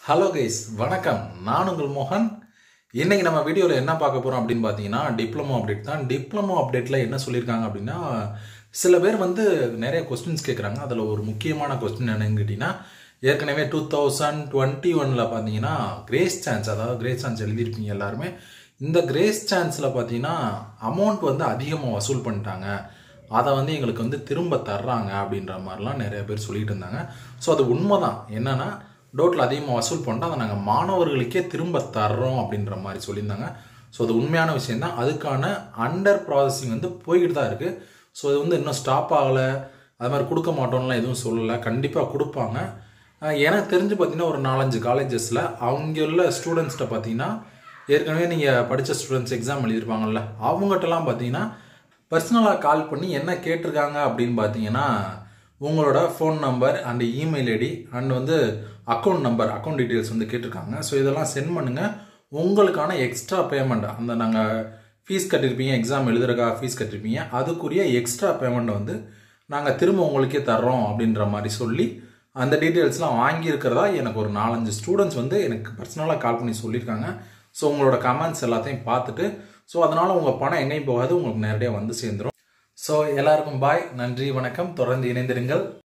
hello guys வணக்கம் நான் உங்கள் மோகன் இன்னைக்கு நம்ம வீடியோவில் என்ன பார்க்க போகிறோம் அப்படின்னு பார்த்தீங்கன்னா டிப்ளமோ அப்டேட் தான் டிப்ளமோ அப்டேட்டில் என்ன சொல்லியிருக்காங்க அப்படின்னா சில பேர் வந்து நிறைய கொஸ்டின்ஸ் கேட்குறாங்க அதில் ஒரு முக்கியமான கொஸ்டின் என்னன்னு கேட்டிங்கன்னா ஏற்கனவே டூ தௌசண்ட் டுவெண்ட்டி ஒனில் பார்த்தீங்கன்னா கிரேஸ் சான்ஸ் அதாவது கிரேஸ் சான்ஸ் எழுதியிருப்பீங்க எல்லாருமே இந்த கிரேஸ் சான்ஸில் பார்த்தீங்கன்னா அமௌண்ட் வந்து அதிகமாக வசூல் பண்ணிட்டாங்க அதை வந்து எங்களுக்கு வந்து திரும்ப தர்றாங்க அப்படின்ற மாதிரிலாம் நிறைய பேர் சொல்லிட்டு இருந்தாங்க ஸோ அது உண்மைதான் என்னன்னா டோட்டில் அதிகமாக வசூல் பண்ணிட்டு அதை நாங்கள் மாணவர்களுக்கே திரும்ப தர்றோம் அப்படின்ற மாதிரி சொல்லியிருந்தாங்க ஸோ அது உண்மையான விஷயம் தான் அதுக்கான அண்டர் ப்ராசஸிங் வந்து போய்கிட்டு தான் இருக்குது ஸோ இது வந்து இன்னும் ஸ்டாப் ஆகலை அது மாதிரி கொடுக்க மாட்டோம்லாம் எதுவும் சொல்லலை கண்டிப்பாக கொடுப்பாங்க அஹ் எனக்கு தெரிஞ்சு பார்த்தீங்கன்னா ஒரு நாலஞ்சு காலேஜஸில் அவங்க உள்ள ஸ்டூடெண்ட்ஸ்கிட்ட பார்த்தீங்கன்னா ஏற்கனவே நீங்கள் படித்த ஸ்டூடெண்ட்ஸ் எக்ஸாம் எழுதியிருப்பாங்கல்ல அவங்ககிட்டலாம் பார்த்தீங்கன்னா பர்சனலாக கால் பண்ணி என்ன கேட்டிருக்காங்க அப்படின்னு பார்த்தீங்கன்னா உங்களோட phone number and email ID and வந்து அக்கௌண்ட் நம்பர் அக்கௌண்ட் டீட்டெயில்ஸ் வந்து கேட்டிருக்காங்க ஸோ இதெல்லாம் சென்ட் பண்ணுங்கள் உங்களுக்கான எக்ஸ்ட்ரா பேமெண்ட் அந்த நாங்கள் ஃபீஸ் கட்டியிருப்பீங்க எக்ஸாம் எழுதுறக்கா ஃபீஸ் கட்டியிருப்பீங்க அதுக்குரிய எக்ஸ்ட்ரா பேமெண்ட் வந்து நாங்கள் திரும்ப உங்களுக்கே தர்றோம் அப்படின்ற மாதிரி சொல்லி அந்த டீட்டெயில்ஸ்லாம் வாங்கியிருக்கிறதா எனக்கு ஒரு நாலஞ்சு ஸ்டூடெண்ட்ஸ் வந்து எனக்கு பர்சனலாக கால் பண்ணி சொல்லியிருக்காங்க ஸோ உங்களோட கமெண்ட்ஸ் எல்லாத்தையும் பார்த்துட்டு ஸோ அதனால் உங்கள் பணம் எங்கேயும் போகாது உங்களுக்கு நேரடியாக வந்து சேர்ந்துடும் ஸோ எல்லாருக்கும் பாய் நன்றி வணக்கம் தொடர்ந்து இணைந்திருங்கள்